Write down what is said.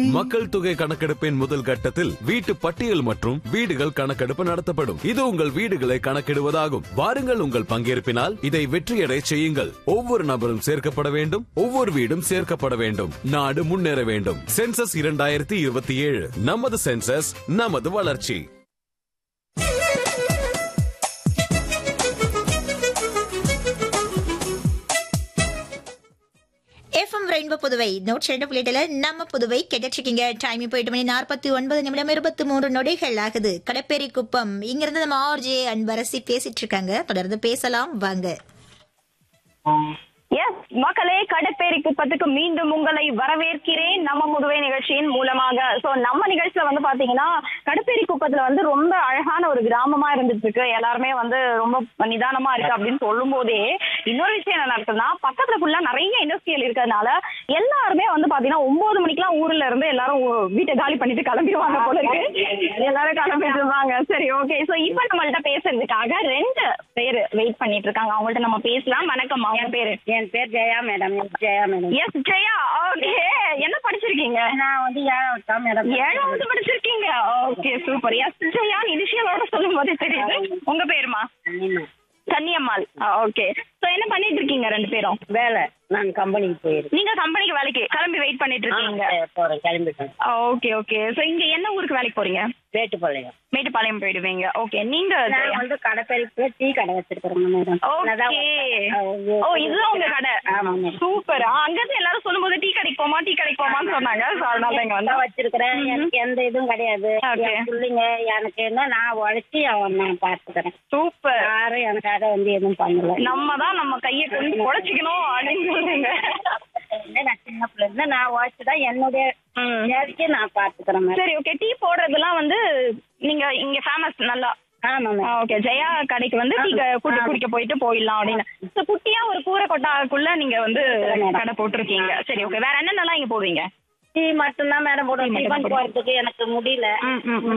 மக்கள் தொகை கணக்கெடுப்பின் முதல் கட்டத்தில் வீட்டு பட்டியல் மற்றும் வீடுகள் கணக்கெடுப்பு நடத்தப்படும் இது உங்கள் வீடுகளை கணக்கிடுவதாகும் வாருங்கள் உங்கள் பங்கேற்பினால் இதை வெற்றியடை செய்யுங்கள் ஒவ்வொரு நபரும் சேர்க்கப்பட வேண்டும் ஒவ்வொரு வீடும் சேர்க்கப்பட வேண்டும் நாடு முன்னேற வேண்டும் சென்சஸ் இரண்டாயிரத்தி இருபத்தி ஏழு நமது சென்சஸ் நமது வளர்ச்சி எஃப்எம் ரெயின்போ புதுவை நூற்றி ரெண்டு புள்ளிட்டுல நம்ம புதுவை கேட்டுருக்கீங்க டைம் இப்போ எட்டு மணி நாற்பத்தி ஒன்பது நிமிடம் இருபத்தி மூன்று நொடிகள் ஆகுது கடப்பேரி குப்பம் இங்கிருந்து நம்ம ஆர்ஜே அன்பரசி பேசிட்டு இருக்காங்க தொடர்ந்து பேசலாம் வாங்க எஸ் மக்களே கடப்பேரி குப்பத்துக்கு மீண்டும் உங்களை வரவேற்கிறேன் நம்ம முதுவை நிகழ்ச்சியின் மூலமாக சோ நம்ம நிகழ்ச்சியில வந்து பாத்தீங்கன்னா கடப்பேரி குப்பத்துல வந்து ரொம்ப அழகான ஒரு கிராமமா இருந்துட்டு இருக்கு எல்லாருமே வந்து ரொம்ப நிதானமா இருக்கு அப்படின்னு சொல்லும் போதே இன்னொரு விஷயம் என்ன நடக்குதுன்னா பக்கத்துல ஃபுல்லா நிறைய இண்டஸ்ட்ரியல் இருக்கிறதுனால எல்லாருமே வந்து பாத்தீங்கன்னா ஒன்பது மணிக்கெல்லாம் ஊர்ல இருந்து எல்லாரும் ஊ- வீட்டை காலி பண்ணிட்டு கிளம்பிடுவாங்க போல இருக்கு எல்லாரும் கிளம்பிட்டு இருப்பாங்க சரி ஓகே சோ இப்ப நம்மள்ட்ட பேசுறதுக்காக ரெண்டு பேர் வெயிட் பண்ணிட்டு இருக்காங்க அவங்கள்ட்ட நம்ம பேசலாம் வணக்கம் அவங்க பேரு என் பேர் Jaya madam S Jaya madam S Jaya okay என்ன படிச்சிருக்கீங்க நான் வந்து ஏழாவது தான் மேடம் ஏழாவது படிச்சிருக்கீங்க ஓகே சூப்பர் எஸ் ஜெயா இனிஷியலோட சொல்லும் போதே தெரியுது உங்க பேருமா கன்னியம்மாள் ஓகே சோ என்ன பண்ணிட்டு இருக்கீங்க ரெண்டு பேரும் வேலை நான் கம்பெனிக்கு போயிருக்கேன் நீங்க கம்பெனிக்கு வேலைக்கு கிளம்பி வெயிட் பண்ணிட்டு இருக்கீங்க போறேன் கிளம்பிட்டேன் ஓகே ஓகே சோ இங்க என்ன ஊருக்கு வேலைக்கு போறீங்க வேட்டுப்பாளையம் மேட்டுப்பாளையம் போயிடுவீங்க ஓகே நீங்க நான் ஜெயா. வந்து கடைப்பெருக்கு டீ கடை வச்சிருக்கிறேன் மேடம் ஓகே ஓ இதுதான் உங்க கடை ஆமா மேடம் சூப்பர் அங்க இருந்து எல்லாரும் சொல்லும்போது டீ கடைக்கு போமா டீ கடைக்கு போமான்னு சொன்னாங்க So, அதனால இங்க நான் வந்து வச்சிருக்கிறேன் எனக்கு எந்த இதுவும் கிடையாது Okay. என் பிள்ளைங்க எனக்கு என்ன நான் உழைச்சி அவன் நான் பார்த்துக்கிறேன் சூப்பர் யாரும் எனக்காக வந்து எதுவும் பண்ணல நம்ம தான் நம்ம கையை கொண்டு உழைச்சிக்கணும் அப்படின்னு சொல்றீங்க நான் சின்ன பிள்ளை இருந்து நான் உழைச்சி தான் என்னுடைய வேலைக்கு நான் பார்த்துக்கிறேன் மேடம் சரி ஓகே டீ போடுறதெல்லாம் வந்து நீங்க இங்க ஃபேமஸ் நல்லா ஆமா மேடம் ஓகே ஜெயா கடைக்கு வந்து டீ க- கூட்டி குடிக்க போயிட்டு போயிடலாம் அப்படின்னு So, குட்டியா ஒரு கூரை கொட்டாக்குள்ள நீங்க வந்து கடை போட்டிருக்கீங்க சரி ஓகே வேற என்னென்னலாம் இங்க போடுவீங்க டீ மட்டும்தான் மேடம் போடுவேன் டீ மட்டும் டிஃபன் போறதுக்கு எனக்கு முடியல ம் ம் ம்